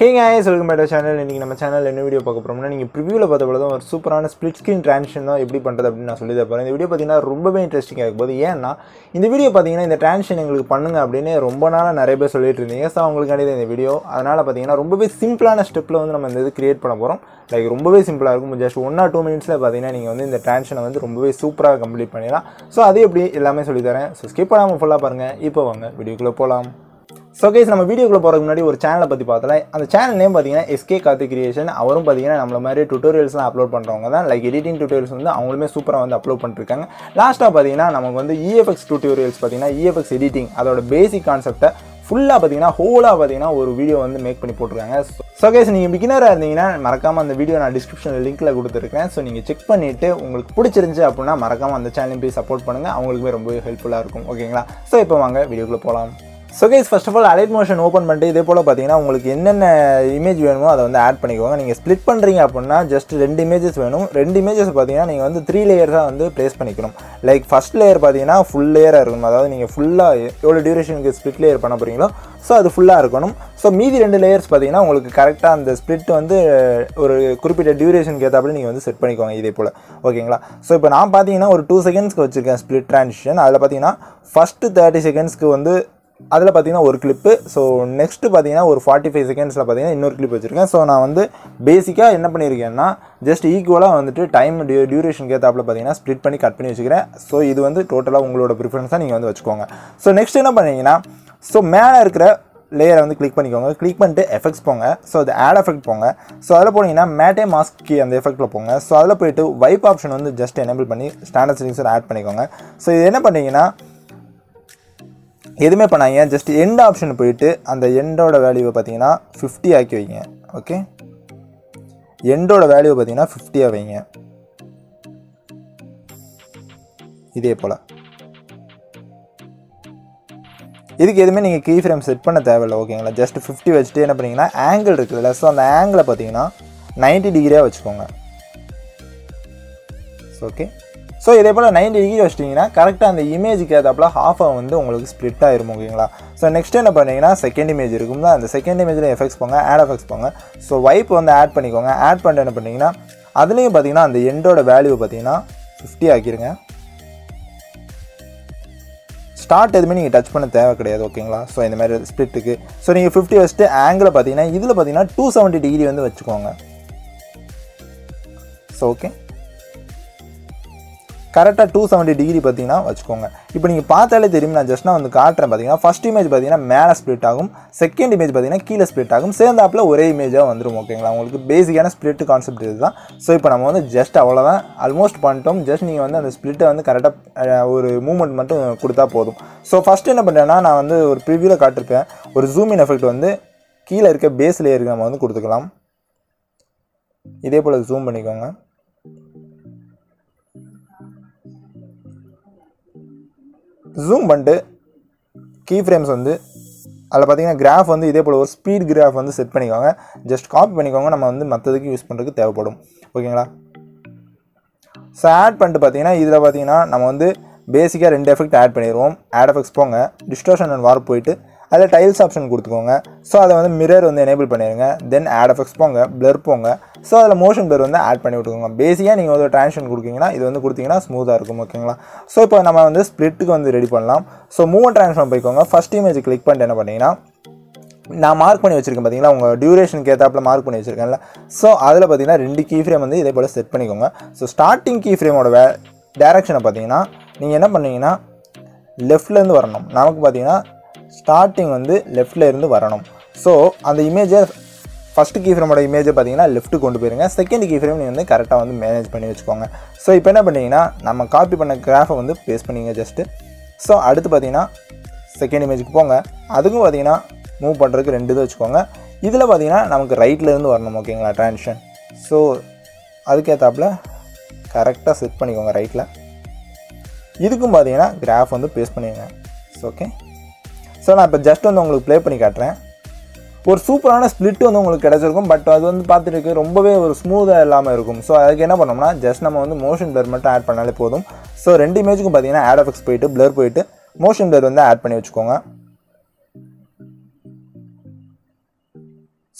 ஹேங்க ஆயஸ் welcome back channel இன்றைக்கி நம்ம சேனல் என்ன வீடியோ பார்க்க போகிறோம்னா நீங்கள் ப்ரிவியூவில் பார்த்த போல தான் ஒரு சூப்பரான ஸ்பிளிட் ஸ்க்ரீன் ட்ரான்ஷன் தான் எப்படி பண்ணுறது அப்படின்னு நான் சொல்லி தரப்போகிறேன் இந்த வீடியோ பார்த்தீங்கன்னா ரொம்பவே இன்ட்ரெஸ்டிங்காக இருக்கும் போது ஏன்னா இந்த வீடியோ பார்த்தீங்கன்னா இந்த ட்ரான்ஷன் எங்களுக்கு பண்ணுங்க அப்படின்னு ரொம்ப நாளாக நிறைய பேர் சொல்லிட்டு இருந்தீங்க ஸோ அவங்களுக்காண்டி தான் இந்த வீடியோ அதனால் பார்த்தீங்கன்னா ரொம்பவே சிம்பிளான ஸ்டெப்பில் வந்து நம்ம இந்த இது கிரியேட் பண்ண போகிறோம் லைக் ரொம்பவே சிம்பிளாக இருக்கும் ஜஸ்ட் ஒன் ஆர் டூ மினிட்ஸில் பார்த்தீங்கன்னா நீங்கள் வந்து இந்த ட்ரான்ஷனை வந்து ரொம்பவே சூப்பராக கம்ப்ளீட் பண்ணிடலாம் ஸோ அது எப்படி எல்லாமே சொல்லித்தரேன் ஸோ ஸ்கிப் பண்ணாமல் ஃபுல்லாக பாருங்கள் இப்போ வாங்க வீடியோக்குள்ளே போகலாம் ஸோ கைஸ் நம்ம வீடியோக்குள்ள போகிறதுக்கு முன்னாடி ஒரு சேனலை பற்றி பார்த்தல அந்த சேனல் நேம் பார்த்தீங்கன்னா எஸ்கே கார்த்தி கிரியேஷன் அவரும் பார்த்தீங்கன்னா நம்மள மாதிரி டுட்டோரியல்ஸ்லாம் அப்லோட் பண்ணுறவங்க தான் லைக் எடிட்டிங் டுட்டோரியல்ஸ் வந்து அவங்களுமே சூப்பராக வந்து அப்லோட் பண்ணிருக்காங்க லாஸ்ட்டாக பார்த்தீங்கன்னா நமக்கு வந்து இஎஃப்எக்ஸ் டுட்டோரியல்ஸ் பார்த்தீங்கன்னா இஎஃப்எக்ஸ் எடிட்டிங் அதோட பேசிக் கான்செப்ட்டை ஃபுல்லாக பார்த்தீங்கன்னா ஹோலாக பார்த்தீங்கன்னா ஒரு வீடியோ வந்து மேக் பண்ணி போட்டிருக்காங்க ஸோ கேஸ் நீங்கள் பிகினராக இருந்தீங்கன்னா மறக்காமல் அந்த வீடியோ நான் டிஸ்கிரிப்ஷனில் லிங்க்கில் கொடுத்துருக்கேன் ஸோ நீங்கள் செக் பண்ணிவிட்டு உங்களுக்கு பிடிச்சிருந்துச்சு அப்படின்னா மறக்காமல் அந்த சேனலையும் போய் சப்போர்ட் பண்ணுங்கள் அவங்களுக்குமே ரொம்பவே ஹெல்ப்ஃபுல்லாக இருக்கும் ஓகேங்களா ஸோ இப்போ வாங்க வீடியோக்குள்ளே போகலாம் so guys first of all alight motion open பண்ணிட்டு இதே போல் பார்த்தீங்கன்னா உங்களுக்கு என்னென்ன இமேஜ் வேணுமோ அதை வந்து ஆட் பண்ணிக்கோங்க நீங்கள் ஸ்ப்ளிட் பண்ணுறீங்க அப்படின்னா ஜஸ்ட் ரெண்டு இமேஜஸ் வேணும் ரெண்டு இமேஜஸ் பார்த்தீங்கன்னா நீங்கள் வந்து த்ரீ லேயர்ஸாக வந்து ப்ளேஸ் பண்ணிக்கணும் லைக் ஃபஸ்ட் லேயர் பார்த்தீங்கன்னா ஃபுல் லேயராக இருக்கணும் அதாவது நீங்கள் ஃபுல்லாக எவ்வளோ டியூரேஷனுக்கு ஸ்ப்ளிட் லேயர் பண்ண போகிறீங்களோ ஸோ அது ஃபுல்லாக இருக்கணும் ஸோ மீதி ரெண்டு லேயர்ஸ் பார்த்தீங்கன்னா உங்களுக்கு கரெக்டாக அந்த ஸ்ப்ளிட் வந்து ஒரு குறிப்பிட்ட டியூரேஷனுக்கு ஏற்றாப்புல நீங்கள் வந்து செட் பண்ணிக்கோங்க இதே போல் ஓகேங்களா ஸோ இப்போ நான் பார்த்தீங்கன்னா ஒரு டூ செகண்ட்ஸ்க்கு வச்சுருக்கேன் ஸ்ப்ளிட் ட்ரான்சிஷன் அதில் பார்த்தீங்கன்னா ஃபஸ்ட்டு தேர்ட்டி செகண்ட்ஸ்க்கு வந்து அதில் பார்த்தீங்கன்னா ஒரு கிளிப்பு ஸோ நெக்ஸ்ட்டு பார்த்தீங்கன்னா ஒரு ஃபார்ட்டி ஃபைவ் செகண்ட்ஸில் பார்த்தீங்கன்னா இன்னொரு கிளிப் வச்சுருக்கேன் ஸோ நான் வந்து பேசிக்காக என்ன பண்ணியிருக்கேன்னா ஜஸ்ட் ஈக்குவலாக வந்துட்டு டைம் டியூ டியூரேஷனுக்கு ஏற்றாப்புல பார்த்தீங்கன்னா ஸ்ப்ளிட் பண்ணி கட் பண்ணி வச்சுக்கிறேன் ஸோ இது வந்து டோட்டலாக உங்களோட ப்ரிஃபரன்ஸாக நீங்கள் வந்து வச்சுக்கோங்க ஸோ நெக்ஸ்ட் என்ன பண்ணீங்கன்னா ஸோ மேலே இருக்கிற லேயரை வந்து கிளிக் பண்ணிக்கோங்க கிளிக் பண்ணிட்டு எஃபெக்ட்ஸ் போங்க ஸோ அது ஆட் எஃபெக்ட் போங்க ஸோ அதில் போனீங்கன்னா மேட்டே மாஸ்க் கீ அந்த எஃபெக்ட்டில் போங்க ஸோ அதில் போயிட்டு வைப் ஆப்ஷன் வந்து ஜஸ்ட் எனேபிள் பண்ணி ஸ்டாண்டர்ட் செட்டிங்ஸில் ஆட் பண்ணிக்கோங்க ஸோ இது என்ன பண்ணீங்கன்னா எதுவுமே பண்ணாங்க ஜஸ்ட் எண்ட் ஆப்ஷன் போயிட்டு அந்த எண்டோட வேல்யூவை பார்த்தீங்கன்னா ஃபிஃப்டி ஆக்கி வைங்க ஓகே எண்டோட வேல்யூவை பார்த்தீங்கன்னா ஃபிஃப்டியாக வைங்க இதே போல் இதுக்கு எதுவுமே நீங்கள் கீ ஃப்ரேம் செட் பண்ண தேவையில்லை ஓகேங்களா ஜஸ்ட் ஃபிஃப்டி வச்சுட்டு என்ன பண்ணீங்கன்னா ஆங்கிள் இருக்குதுல்ல ஸோ அந்த ஆங்கிளை பார்த்தீங்கன்னா நைன்ட்டி டிகிரியாக வச்சுக்கோங்க ஓகே ஸோ இதே போல் நைன்டி டிகிரி வச்சிட்டிங்கன்னா கரெக்டாக அந்த இமேஜுக்கு ஏற்றாப்புல ஹாஃபாக வந்து உங்களுக்கு ஸ்ப்ளிட் ஆயிரும் ஓகேங்களா ஸோ நெக்ஸ்ட் என்ன பண்ணீங்கன்னா செகண்ட் இமேஜ் இருக்கும்ல அந்த செகண்ட் இமேஜில் எஃபெக்ட்ஸ் போங்க ஆட் எஃபெக்ட்ஸ் போங்க ஸோ வைப் வந்து ஆட் பண்ணிக்கோங்க ஆட் பண்ணிட்டு என்ன பண்ணீங்கன்னா அதுலேயும் பார்த்தீங்கன்னா அந்த எண்டோட வேல்யூ பார்த்தீங்கன்னா ஃபிஃப்டி ஆக்கிருங்க ஸ்டார்ட் எதுவுமே நீங்கள் டச் பண்ண தேவை கிடையாது ஓகேங்களா ஸோ இந்த மாதிரி ஸ்ப்ளிட்டுக்கு ஸோ நீங்கள் ஃபிஃப்டி வச்சுட்டு ஆங்கிளை பார்த்தீங்கன்னா இதில் பார்த்தீங்கன்னா டூ செவன்ட்டி டிகிரி வந்து வச்சுக்கோங்க ஸோ ஓகே கரெக்டாக டூ செவன்ட்டி டிகிரி பார்த்தீங்கன்னா வச்சுக்கோங்க இப்போ நீங்கள் பார்த்தாலே தெரியும் நான் ஜஸ்ட் நான் வந்து காட்டுறேன் பார்த்தீங்கன்னா ஃபஸ்ட் இமேஜ் பார்த்தீங்கன்னா மேலே ஸ்ப்ளிட் ஆகும் செகண்ட் இமேஜ் பார்த்தீங்கன்னா கீழே ஸ்ப்ளிட் ஆகும் சேர்ந்தாப்பில் ஒரே இமேஜாக வந்துடும் ஓகேங்களா உங்களுக்கு பேசிக்கான ஸ்ப்ளிட் கான்செப்ட் இதுதான் ஸோ இப்போ நம்ம வந்து ஜஸ்ட் அவ்வளோதான் ஆல்மோஸ்ட் பண்ணிட்டோம் ஜஸ்ட் நீங்கள் வந்து அந்த ஸ்ப்ளிட்டை வந்து கரெக்டாக ஒரு மூமெண்ட் மட்டும் கொடுத்தா போதும் ஸோ ஃபஸ்ட் என்ன பண்ணுறேன்னா நான் வந்து ஒரு ப்ரிவியூவில் காட்டிருக்கேன் ஒரு ஜூம் இன் எஃபெக்ட் வந்து கீழே இருக்க பேஸ் லேயருக்கு நம்ம வந்து கொடுத்துக்கலாம் இதே போல் ஜூம் பண்ணிக்கோங்க ஜூம் பண்ணிட்டு கீ ஃப்ரேம்ஸ் வந்து அதில் பார்த்தீங்கன்னா கிராஃப் வந்து இதே போல் ஒரு ஸ்பீட் கிராஃப் வந்து செட் பண்ணிக்கோங்க ஜஸ்ட் காப்பி பண்ணிக்கோங்க நம்ம வந்து மற்றதுக்கு யூஸ் பண்ணுறதுக்கு தேவைப்படும் ஓகேங்களா ஸோ ஆட் பண்ணிட்டு பார்த்தீங்கன்னா இதில் பார்த்தீங்கன்னா நம்ம வந்து பேசிக்காக ரெண்டு எஃபெக்ட் ஆட் பண்ணிடுவோம் ஆட் எஃபெக்ட்ஸ் போங்க டிஸ்டோஷன் அண்ட் வார்ப் போயிட்டு அதில் டைல்ஸ் ஆப்ஷன் கொடுத்துக்கோங்க ஸோ அதை வந்து மிரர் வந்து எனேபிள் பண்ணிடுங்க தென் ஆட் எஃபெக்ட்ஸ் போங்க பிளர் போங்க ஸோ அதில் மோஷன் பிளர் வந்து ஆட் பண்ணி விட்டுக்கோங்க பேசிக்காக நீங்கள் வந்து ட்ரான்ஷன் கொடுத்தீங்கன்னா இது வந்து கொடுத்தீங்கன்னா ஸ்மூத்தாக இருக்கும் ஓகேங்களா ஸோ இப்போ நம்ம வந்து ஸ்ப்ளிட்டுக்கு வந்து ரெடி பண்ணலாம் ஸோ மூவ் ட்ரான்ஸ்ஃபார்ம் போய்க்கோங்க ஃபஸ்ட் இமேஜ் கிளிக் பண்ணிட்டு என்ன பண்ணிங்கன்னா நான் மார்க் பண்ணி வச்சிருக்கேன் பார்த்தீங்களா உங்கள் டியூரேஷனுக்கு ஏற்றாப்பில் மார்க் பண்ணி வச்சிருக்கேன்ல ஸோ அதில் பார்த்தீங்கன்னா ரெண்டு கீ ஃப்ரேம் வந்து இதே போல் செட் பண்ணிக்கோங்க ஸோ ஸ்டார்டிங் கீ ஃப்ரேமோட வே டேரக்ஷனை பார்த்தீங்கன்னா நீங்கள் என்ன பண்ணீங்கன்னா லெஃப்ட்லேருந்து வரணும் நமக்கு பார்த்தீங்கன்னா ஸ்டார்டிங் வந்து லெஃப்டில் இருந்து வரணும் ஸோ அந்த இமேஜை ஃபஸ்ட்டு கீ ஃப்ரேமோட இமேஜை பார்த்தீங்கன்னா லெஃப்ட்டு கொண்டு போயிருங்க செகண்ட் கீ ஃப்ரேம் நீங்கள் வந்து கரெக்டாக வந்து மேனேஜ் பண்ணி வச்சுக்கோங்க ஸோ இப்போ என்ன பண்ணீங்கன்னா நம்ம காப்பி பண்ண கிராஃபை வந்து பேஸ்ட் பண்ணிங்க ஜஸ்ட்டு ஸோ அடுத்து பார்த்தீங்கன்னா செகண்ட் இமேஜுக்கு போங்க அதுக்கும் பார்த்தீங்கன்னா மூவ் பண்ணுறதுக்கு ரெண்டு இது வச்சுக்கோங்க இதில் பார்த்தீங்கன்னா நமக்கு ரைட்லேருந்து வரணும் ஓகேங்களா ட்ரான்ஷன் ஸோ அதுக்கேற்றாப்புல கரெக்டாக செட் பண்ணிக்கோங்க ரைட்டில் இதுக்கும் பார்த்தீங்கன்னா கிராஃப் வந்து பேஸ்ட் பண்ணிடுங்க ஓகே ஸோ நான் இப்போ ஜஸ்ட் வந்து உங்களுக்கு ப்ளே பண்ணி காட்டுறேன் ஒரு சூப்பரான ஸ்ப்ளிட் வந்து உங்களுக்கு கிடச்சிருக்கும் பட் அது வந்து பார்த்துட்டு ரொம்பவே ஒரு ஸ்மூத்தாக இல்லாமல் இருக்கும் ஸோ அதுக்கு என்ன பண்ணோம்னா ஜஸ்ட் நம்ம வந்து மோஷன் பிளர் மட்டும் ஆட் பண்ணாலே போதும் ஸோ ரெண்டு இமேஜுக்கும் பார்த்தீங்கன்னா ஆட் எஃபெக்ட்ஸ் போயிட்டு பிளர் போயிட்டு மோஷன் பிளர் வந்து ஆட் பண்ணி வச்சுக்கோங்க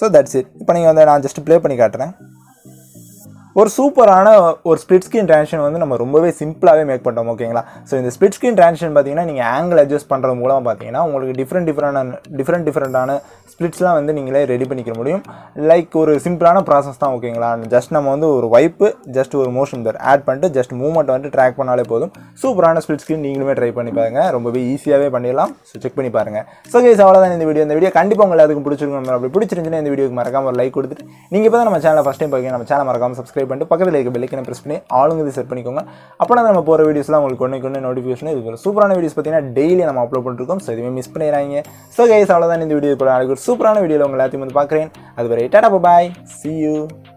ஸோ தட்ஸ் இட் இப்போ நீங்கள் வந்து நான் ஜஸ்ட் ப்ளே பண்ணி காட்டுறேன் ஒரு சூப்பரான ஒரு ஸ்பிளிட் ஸ்க்ரீன் ட்ரான்ஷன் வந்து நம்ம ரொம்பவே சிம்பிளாகவே மேக் பண்ணிட்டோம் ஓகேங்களா ஸோ இந்த ஸ்பிளிட் ஸ்க்ரீன் ட்ரான்ஷன் பார்த்தீங்கன்னா நீங்கள் ஆங்கிள் அட்ஜஸ்ட் பண்ணுறது மூலமாக பார்த்தீங்கன்னா உங்களுக்கு டிஃப்ரெண்ட் டிஃப்ரெண்டான டிஃப்ரெண்ட் டிஃப்ரெண்ட்டான ஸ்பிளிட்ஸ்லாம் வந்து நீங்களே ரெடி பண்ணிக்க முடியும் லைக் ஒரு சிம்பிளான ப்ராசஸ் தான் ஓகேங்களா ஜஸ்ட் நம்ம வந்து ஒரு வைப்பு ஜஸ்ட் ஒரு மோஷன் பேர் ஆட் பண்ணிட்டு ஜஸ்ட் மூவ்மெண்ட் வந்து ட்ராக் பண்ணாலே போதும் சூப்பரான ஸ்பிளிட் ஸ்க்ரீன் நீங்களுமே ட்ரை பண்ணி பாருங்க ரொம்பவே ஈஸியாகவே பண்ணிடலாம் ஸோ செக் பண்ணி பாருங்க ஸோ கேஸ் அவ்வளோதான் இந்த வீடியோ இந்த வீடியோ கண்டிப்பாக உங்களுக்கு அதுக்கு பிடிச்சிருக்கும் அப்படி பிடிச்சிருந்துச்சுன்னா இந்த வீடியோக்கு மறக்காம ஒரு லைக் கொடுத்துட்டு நீங்கள் இப்போ தான் நம்ம சேனல் ஃபஸ்ட் டைம் பார்க்க நம்ம சேனல் மறக்காம சப்ஸ்கிரைப் பண்ணிட்டு பக்கத்தில் இருக்க பெல்லைக்கனை ப்ரெஸ் பண்ணி ஆளுங்க இது செட் பண்ணிக்கோங்க அப்போ தான் நம்ம போகிற வீடியோஸ்லாம் உங்களுக்கு ஒன்று ஒன்று நோட்டிஃபிகேஷன் இது ஒரு சூப்பரான வீடியோஸ் பார்த்தீங்கன்னா டெய்லி நம்ம அப்லோட் பண்ணிருக்கோம் ஸோ எதுவுமே மிஸ் பண்ணிடுறாங்க ஸோ கைஸ் அவ்வளோதான் இந்த வீடியோ கூட நாளைக்கு ஒரு சூப்பரான வீடியோவில் உங்களை எல்லாத்தையும் வந்து பார்க்குறேன் அது வரை டாடா பாய் சி யூ